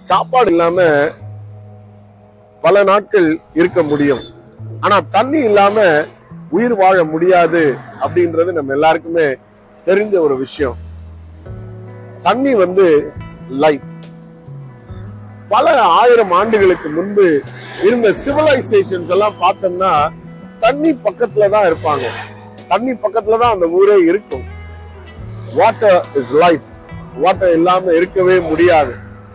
சாப்பாடு இல்லாம பல நாட்கள் இருக்க முடியும் ஆனா தண்ணி இல்லாம உயிர் வாழ முடியாது அப்படின்றது நம்ம எல்லாருக்குமே தெரிஞ்ச ஒரு விஷயம் தண்ணி வந்து லைஃப் பல ஆயிரம் ஆண்டுகளுக்கு முன்பு இருந்த சிவிலைசேஷன்ஸ் எல்லாம் பார்த்தோம்னா தண்ணி பக்கத்துல தான் இருப்பாங்க தண்ணி பக்கத்துல தான் அந்த ஊரே இருக்கும் வாட்டர் இஸ் லைஃப் வாட்டர் இல்லாம இருக்கவே முடியாது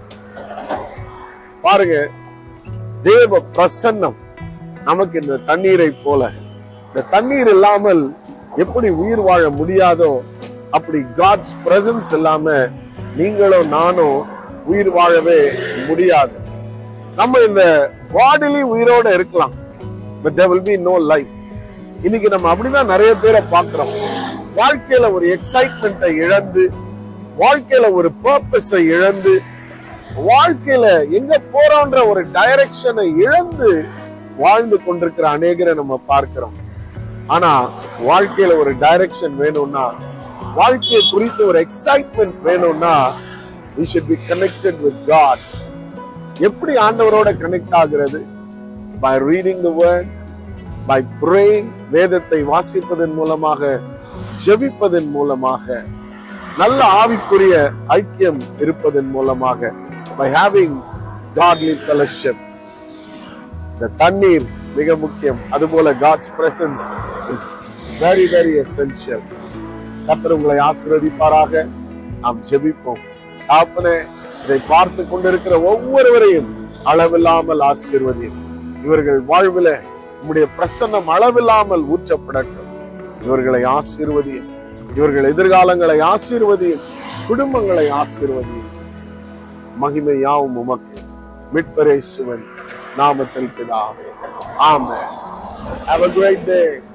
பாருங்க தேவ பிரசன்னம் நமக்கு இந்த தண்ணீரை போல இந்த தண்ணீர் இல்லாமல் எப்படி உயிர் வாழ முடியாதோ அப்படி காட்ஸ் பிரசன்ஸ் இல்லாம நீங்களும் நானும் உயிர் வாழவே முடியாது நம்ம இந்த பாடிலி உயிரோட இருக்கலாம் but there will be no life இன்னைக்கு நம்ம அப்படிதான் நிறைய பேரை பார்க்கிறோம் வாழ்க்கையில ஒரு எக்ஸைட்மெண்ட்டை இழந்து வாழ்க்கையில ஒரு பர்பஸை இழந்து வாழ்க்கையில எங்க போறோன்ற ஒரு டைரக்ஷனை இழந்து வாழ்ந்து கொண்டிருக்கிற அநேகரை நம்ம பார்க்கிறோம் ஆனா வாழ்க்கையில ஒரு டைரக்ஷன் வேணும்னா வாழ்க்கையை குறித்து ஒரு எக்ஸைட்மெண்ட் வேணும்னா we should be connected with God எப்படி ஆண்டவரோட கனெக்ட் ஆகிறது by reading the word by praying வேதத்தை வாசிப்பதன் மூலமாக ஜெபிப்பதன் மூலமாக நல்ல ஆவிக்குரிய ஐக்கியம் இருப்பதன் மூலமாக by having godly fellowship இந்த தண்ணீர் மிக முக்கியம் அதுபோல God's presence is very very essential கர்த்தர் உங்களை ஆசீர்வதிப்பாராக நாம் ஜெபிப்போம் தாப்பனே இதை பார்த்து கொண்டிருக்கிற ஒவ்வொருவரையும் அளவில்லாமல் ஆசீர்வதியும் இவர்கள் வாழ்வில உம்முடைய பிரசன்னம் அளவில்லாமல் ஊற்றப்படட்டும் இவர்களை ஆசீர்வதியும் இவர்கள் எதிர்காலங்களை ஆசீர்வதியும் குடும்பங்களை ஆசீர்வதியும் மகிமை யாவும் உமக்கு மீட்பரேசுவன் நாமத்தில் பிதாவே ஆமென் Have a great day.